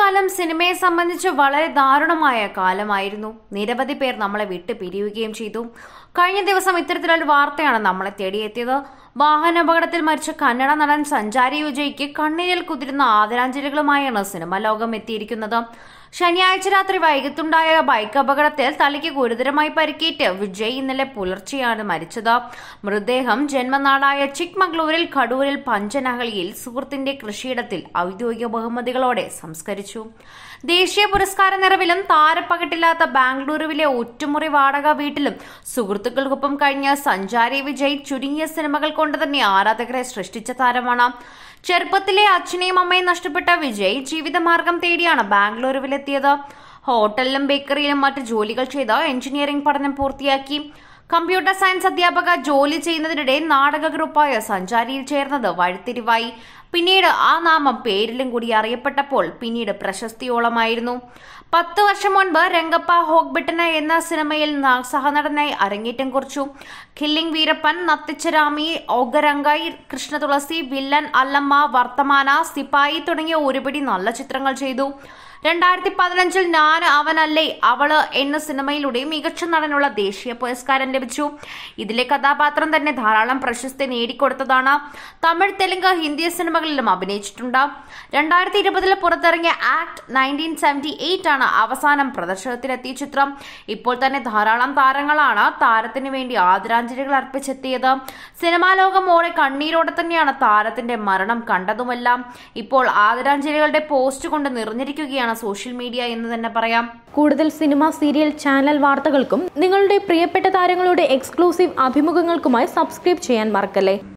കാലം സിനിമയെ സംബന്ധിച്ച് വളരെ ദാരുണമായ കാലമായിരുന്നു നിരവധി പേർ നമ്മളെ വിട്ടു പിരിയുകയും ചെയ്തു കഴിഞ്ഞ ദിവസം ഇത്തരത്തിലൊരു വാർത്തയാണ് നമ്മളെ തേടിയെത്തിയത് വാഹനാപകടത്തിൽ മരിച്ച കന്നഡ നടൻ സഞ്ചാരി വിജയ്ക്ക് കണ്ണീരിൽ കുതിരുന്ന ആദരാഞ്ജലികളുമായാണ് സിനിമ ലോകം എത്തിയിരിക്കുന്നത് ശനിയാഴ്ച രാത്രി വൈകിട്ടുണ്ടായ ബൈക്ക് അപകടത്തിൽ തലയ്ക്ക് ഗുരുതരമായി പരിക്കേറ്റ് വിജയ് ഇന്നലെ പുലർച്ചെയാണ് മരിച്ചത് മൃതദേഹം ജന്മനാടായ ചിക്മംഗ്ലൂരിൽ കടൂരിൽ പഞ്ചനഹളിയിൽ സുഹൃത്തിന്റെ കൃഷിയിടത്തിൽ ഔദ്യോഗിക ബഹുമതികളോടെ സംസ്കരിച്ചു ദേശീയ പുരസ്കാര നിറവിലും താരപ്പകട്ടില്ലാത്ത ബാംഗ്ലൂരുവിലെ ഒറ്റുമുറി വാടക വീട്ടിലും സുഹൃത്തുക്കൾക്കൊപ്പം കഴിഞ്ഞ സഞ്ചാരി വിജയ് ചുരുങ്ങിയ സിനിമകൾ കൊണ്ട് തന്നെ ആരാധകരെ സൃഷ്ടിച്ച താരമാണ് ചെറുപ്പത്തിലെ അച്ഛനെയും അമ്മയും നഷ്ടപ്പെട്ട വിജയ് ജീവിതമാർഗം തേടിയാണ് ബാംഗ്ലൂരുവിലെത്തിയത് ഹോട്ടലിലും ബേക്കറിയിലും മറ്റ് ജോലികൾ ചെയ്ത് എഞ്ചിനീയറിംഗ് പഠനം പൂർത്തിയാക്കി കമ്പ്യൂട്ടർ സയൻസ് അധ്യാപക ജോലി ചെയ്യുന്നതിനിടെ നാടക ഗ്രൂപ്പായ സഞ്ചാരിയിൽ ചേർന്നത് വഴിത്തിരിവായി പിന്നീട് ആ നാമം പേരിലും കൂടി അറിയപ്പെട്ടപ്പോൾ പിന്നീട് പ്രശസ്തിയോളമായിരുന്നു പത്ത് വർഷം മുൻപ് രംഗപ്പ ഹോഗ്ബിട്ടന എന്ന സിനിമയിൽ ന- സഹനടനായി അരങ്ങേറ്റം കുറിച്ചു കില്ലിംഗ് വീരപ്പൻ നത്തിച്ചരാമി ഓഗരംഗൈ കൃഷ്ണതുളസി വില്ലൻ അല്ലമ്മ വർത്തമാന സിപ്പായി തുടങ്ങിയ ഒരുപിടി നല്ല ചിത്രങ്ങൾ ചെയ്തു രണ്ടായിരത്തി പതിനഞ്ചിൽ ഞാൻ അവനല്ലേ അവള് എന്ന സിനിമയിലൂടെ മികച്ച നടനുള്ള ദേശീയ പുരസ്കാരം ലഭിച്ചു ഇതിലെ കഥാപാത്രം തന്നെ ധാരാളം പ്രശസ്തി നേടിക്കൊടുത്തതാണ് തമിഴ് തെലുങ്ക് ഹിന്ദി സിനിമകളിലും അഭിനയിച്ചിട്ടുണ്ട് രണ്ടായിരത്തി ഇരുപതിൽ പുറത്തിറങ്ങിയ ആക്ട് നയൻറ്റീൻ സെവൻറ്റി എയ്റ്റ് ആണ് അവസാനം പ്രദർശനത്തിലെത്തിയ ചിത്രം ഇപ്പോൾ തന്നെ ധാരാളം താരങ്ങളാണ് താരത്തിന് വേണ്ടി ആദരാഞ്ജലികൾ അർപ്പിച്ചെത്തിയത് സിനിമാ ലോകം ഓടെ കണ്ണീരോടെ തന്നെയാണ് താരത്തിന്റെ മരണം കണ്ടതുമെല്ലാം ഇപ്പോൾ ആദരാഞ്ജലികളുടെ പോസ്റ്റ് കൊണ്ട് നിറഞ്ഞിരിക്കുകയാണ് സോഷ്യൽ മീഡിയ എന്ന് തന്നെ പറയാം കൂടുതൽ സിനിമ സീരിയൽ ചാനൽ വാർത്തകൾക്കും നിങ്ങളുടെ പ്രിയപ്പെട്ട താരങ്ങളുടെ എക്സ്ക്ലൂസീവ് അഭിമുഖങ്ങൾക്കുമായി സബ്സ്ക്രൈബ് ചെയ്യാൻ മറക്കല്ലേ